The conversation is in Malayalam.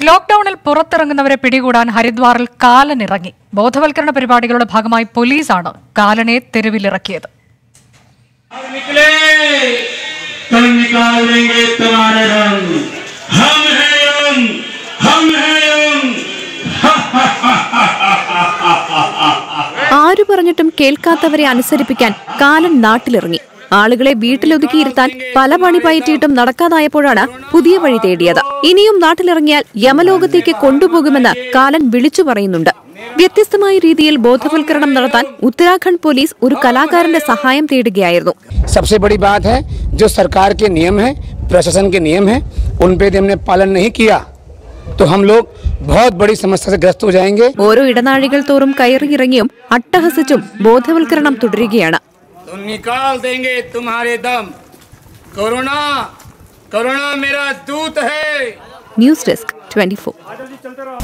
ലോക്ഡൌണിൽ പുറത്തിറങ്ങുന്നവരെ പിടികൂടാൻ ഹരിദ്വാറിൽ കാലനിറങ്ങി ബോധവൽക്കരണ പരിപാടികളുടെ ഭാഗമായി പോലീസാണ് കാലനെ തെരുവിലിറക്കിയത് अब निकले कल निकाल देंगे तुम्हारे रंग हम हैं यंग हम हैं यंग ആരു പറഞ്ഞിട്ടും കേൾക്കാത്തവരെ അനുസരിപ്പിക്കാൻ കാലൻ നാട്ടിലിറങ്ങി ആളുകളെ വീട്ടിലൊതുക്കിയിരുത്താൻ പല പണി പയറ്റിയിട്ടും നടക്കാതായപ്പോഴാണ് പുതിയ വഴി തേടിയത് ഇനിയും നാട്ടിലിറങ്ങിയാൽ യമലോകത്തേക്ക് കൊണ്ടുപോകുമെന്ന് കാലൻ വിളിച്ചു പറയുന്നുണ്ട് വ്യത്യസ്തമായ രീതിയിൽ ബോധവൽക്കരണം നടത്താൻ ഉത്തരാഖണ്ഡ് പോലീസ് ഒരു കലാകാരന്റെ സഹായം തേടുകയായിരുന്നു सबसे बड़ी बात है जो सरकार के नियम है प्रशासन के नियम है उन पे यदि हमने पालन नहीं किया तो हम लोग बहुत बड़ी समस्या से ग्रस्त हो जाएंगे ഓരോ ഇടനാഴികൾ തോറും കയറിയിറങ്ങിയും അട്ടഹസിച്ചും ബോധവൽക്കരണം തുടരുകയാണ് तो निकाल देंगे तुम्हारे दम कोरोना कोरोना मेरा दूत है ന്യൂസ് ഡെസ്ക് ട്വന്റി